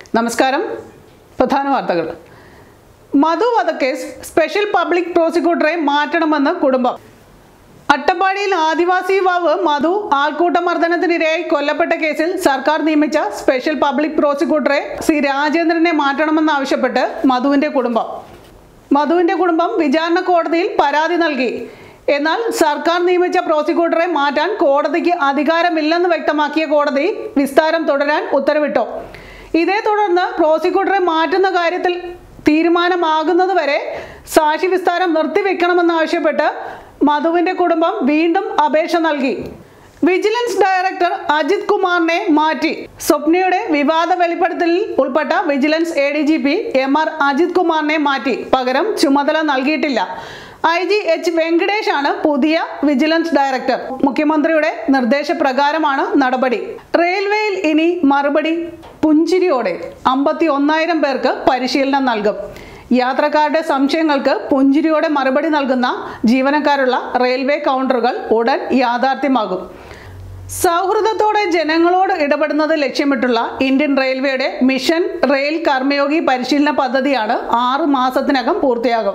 നമസ്കാരം പ്രധാന വാർത്തകൾ മധു വധക്കേസ് സ്പെഷ്യൽ പബ്ലിക് പ്രോസിക്യൂട്ടറെ മാറ്റണമെന്ന് കുടുംബം അട്ടപ്പാടിയിൽ ആദിവാസി യുവാവ് മധു ആൾക്കൂട്ട മർദ്ദനത്തിനിരയായി കൊല്ലപ്പെട്ട കേസിൽ സർക്കാർ നിയമിച്ച സ്പെഷ്യൽ പബ്ലിക് പ്രോസിക്യൂട്ടറെ സി രാജേന്ദ്രനെ മാറ്റണമെന്നാവശ്യപ്പെട്ട് മധുവിന്റെ കുടുംബം മധുവിന്റെ കുടുംബം വിചാരണ കോടതിയിൽ പരാതി നൽകി എന്നാൽ സർക്കാർ നിയമിച്ച പ്രോസിക്യൂട്ടറെ മാറ്റാൻ കോടതിക്ക് അധികാരമില്ലെന്ന് വ്യക്തമാക്കിയ കോടതി വിസ്താരം തുടരാൻ ഉത്തരവിട്ടു ഇതേ തുടർന്ന് പ്രോസിക്യൂട്ടറെ മാറ്റുന്ന കാര്യത്തിൽ തീരുമാനമാകുന്നതുവരെ സാക്ഷി വിസ്താരം നിർത്തിവെക്കണമെന്നാവശ്യപ്പെട്ട് മധുവിന്റെ കുടുംബം വീണ്ടും അപേക്ഷ നൽകി വിജിലൻസ് ഡയറക്ടർ അജിത് കുമാറിനെ മാറ്റി സ്വപ്നയുടെ വിവാദ വെളിപ്പെടുത്തലിൽ ഉൾപ്പെട്ട vigilance A D G P M R Ajith കുമാറിനെ മാറ്റി പകരം ചുമതല നൽകിയിട്ടില്ല ഐ ജി എച്ച് വെങ്കടേഷ് ആണ് പുതിയ വിജിലൻസ് ഡയറക്ടർ മുഖ്യമന്ത്രിയുടെ നിർദ്ദേശപ്രകാരമാണ് നടപടി റെയിൽവേയിൽ ഇനി മറുപടി പുഞ്ചിരിയോടെ അമ്പത്തി ഒന്നായിരം പേർക്ക് പരിശീലനം നൽകും യാത്രക്കാരുടെ സംശയങ്ങൾക്ക് പുഞ്ചിരിയോടെ മറുപടി നൽകുന്ന ജീവനക്കാരുള്ള റെയിൽവേ കൗണ്ടറുകൾ ഉടൻ യാഥാർത്ഥ്യമാകും സൗഹൃദത്തോടെ ജനങ്ങളോട് ഇടപെടുന്നത് ലക്ഷ്യമിട്ടുള്ള ഇന്ത്യൻ റെയിൽവേയുടെ മിഷൻ റെയിൽ കർമ്മയോഗി പരിശീലന പദ്ധതിയാണ് ആറ് മാസത്തിനകം പൂർത്തിയാകും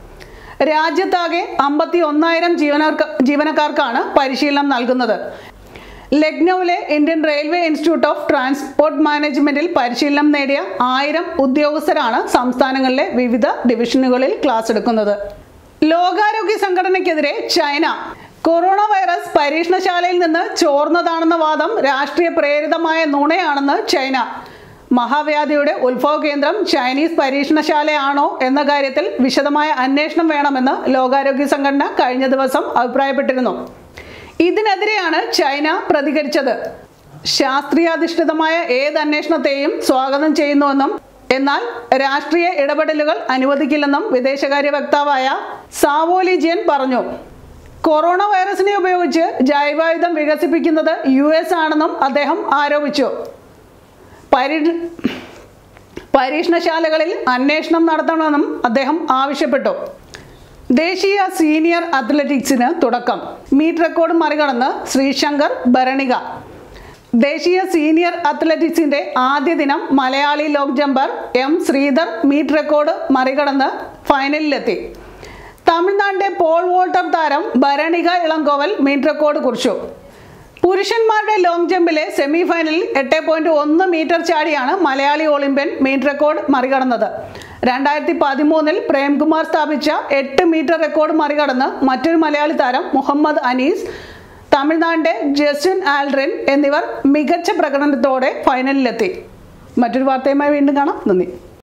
രാജ്യത്താകെ അമ്പത്തി ഒന്നായിരം ജീവനക്കാർ ജീവനക്കാർക്കാണ് പരിശീലനം നൽകുന്നത് ലക്നൌവിലെ Indian railway institute of transport മാനേജ്മെന്റിൽ പരിശീലനം നേടിയ ആയിരം ഉദ്യോഗസ്ഥരാണ് സംസ്ഥാനങ്ങളിലെ വിവിധ ഡിവിഷനുകളിൽ ക്ലാസ് എടുക്കുന്നത് ലോകാരോഗ്യ സംഘടനയ്ക്കെതിരെ ചൈന കൊറോണ വൈറസ് പരീക്ഷണശാലയിൽ നിന്ന് ചോർന്നതാണെന്ന വാദം രാഷ്ട്രീയ പ്രേരിതമായ നുണയാണെന്ന് ചൈന മഹാവ്യാധിയുടെ ഉത്ഭവ കേന്ദ്രം ചൈനീസ് പരീക്ഷണശാലയാണോ എന്ന കാര്യത്തിൽ വിശദമായ അന്വേഷണം വേണമെന്ന് ലോകാരോഗ്യ സംഘടന കഴിഞ്ഞ ദിവസം അഭിപ്രായപ്പെട്ടിരുന്നു ഇതിനെതിരെയാണ് ചൈന പ്രതികരിച്ചത് ശാസ്ത്രീയാധിഷ്ഠിതമായ ഏത് അന്വേഷണത്തെയും സ്വാഗതം ചെയ്യുന്നുവെന്നും എന്നാൽ രാഷ്ട്രീയ ഇടപെടലുകൾ അനുവദിക്കില്ലെന്നും വിദേശകാര്യ വക്താവായ സാവോലിജിയൻ പറഞ്ഞു കൊറോണ വൈറസിനെ ഉപയോഗിച്ച് ജൈവായുധം വികസിപ്പിക്കുന്നത് യു എസ് ആണെന്നും അദ്ദേഹം ആരോപിച്ചു പരി പരീക്ഷണശാലകളിൽ അന്വേഷണം നടത്തണമെന്നും അദ്ദേഹം ആവശ്യപ്പെട്ടു ദേശീയ സീനിയർ അത്ലറ്റിക്സിന് തുടക്കം മീറ്റ് റെക്കോർഡ് മറികടന്ന് ശ്രീശങ്കർ ഭരണിക ദേശീയ സീനിയർ അത്ലറ്റിക്സിന്റെ ആദ്യ ദിനം Malayali long jumper M Sreedhar meet record മറികടന്ന് ഫൈനലിലെത്തി തമിഴ്നാടിന്റെ പോൾ വോൾട്ടർ താരം ഭരണിക ഇളങ്കോവൽ മീറ്റ് റെക്കോർഡ് കുറിച്ചു പുരുഷന്മാരുടെ ലോങ് ജമ്പിലെ സെമി ഫൈനലിൽ എട്ട് പോയിന്റ് ഒന്ന് മീറ്റർ ചാടിയാണ് മലയാളി ഒളിമ്പ്യൻ മീറ്റ് റെക്കോർഡ് മറികടന്നത് രണ്ടായിരത്തി പതിമൂന്നിൽ പ്രേംകുമാർ സ്ഥാപിച്ച എട്ട് മീറ്റർ റെക്കോർഡ് മറികടന്ന് മറ്റൊരു മലയാളി താരം മുഹമ്മദ് അനീസ് തമിഴ്നാടിന്റെ ജസ്റ്റിൻ ആൽഡ്രിൻ എന്നിവർ മികച്ച പ്രകടനത്തോടെ ഫൈനലിലെത്തി മറ്റൊരു വാർത്തയുമായി വീണ്ടും കാണാം നന്ദി